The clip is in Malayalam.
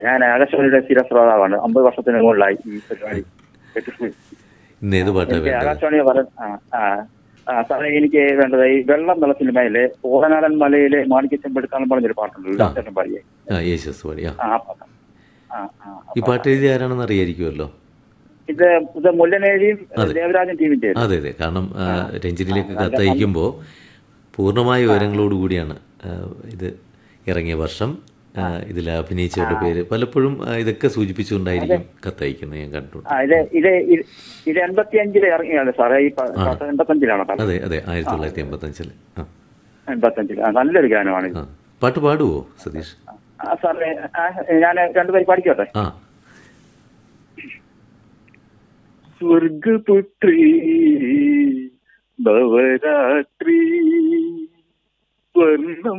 ഞാൻ ആകാശവാണിയുടെ സ്ഥിരശ്രോതാവാണ് അമ്പത് വർഷത്തിന് മുകളിലായി ഈ പരിപാടി കേട്ടിട്ട്. ഇന്ന് ഏത് പാട്ടാ എനിക്ക് വേണ്ടത് ആകാശവാണി പറ ആ ആ ആ, സാറേ എനിക്ക് വേണ്ടത് ഈ വെള്ളം എന്നുള്ള സിനിമയിലെ ഓടനാടൻ മലയിലെ മാണിക്യച്ചെമ്പെടുക്കാന്ന് പറഞ്ഞൊരു പാട്ടുണ്ട് ഉല്ലാസേട്ടൻ പാടിയേ ആ യേശുസ് പാടി ആ ആ ആ പാട്ട്. ആ ആ ആ ഈ പാട്ട് എഴുതി ആരാണെന്ന് അറിയായിരിക്കുമല്ലോ ഇത് ഇത് മുല്ലനേഴിയും അതെ. ദേവരാജൻ ടീമിന്റെ അതെ അതെ കാരണം ആ, രഞ്ജിനിയിലേക്ക് കത്തയക്കുമ്പോൾ പൂർണ്ണമായ വിവരങ്ങളോട് കൂടിയാണ് ആ, ഇത് ഇറങ്ങിയ വർഷം ആ, ഇതിൽ അഭിനയിച്ചവരുടെ പേര് പലപ്പോഴും ആ, ഇതൊക്കെ സൂചിപ്പിച്ചുകൊണ്ടായിരിക്കും കത്തയക്കുന്നത് ഞാൻ കണ്ടിട്ടുണ്ട് ആ ഇത് ഇത് ഇത് ഇത് എൺപത്തി അഞ്ചില് ഇറങ്ങിയാണ് സാറേ ഈ പ- പാട്ട് എൺപത്തഞ്ചിലാണോ സാറേ അതെ അതെ ആയിരത്തി തൊള്ളായിരത്തി എൺപത്തഞ്ചില് ആ എൺപത്തഞ്ചില് ആ നല്ലൊരു ഗാനമാണ് ഇത് ആ പാട്ട് പാടുവോ സതീഷ് ആ സാറേ ഞാൻ രണ്ടുപേര് പഠിക്കട്ടെ ആ സ്വർഗപുത്രി ഭവരാത്രി സ്വർണം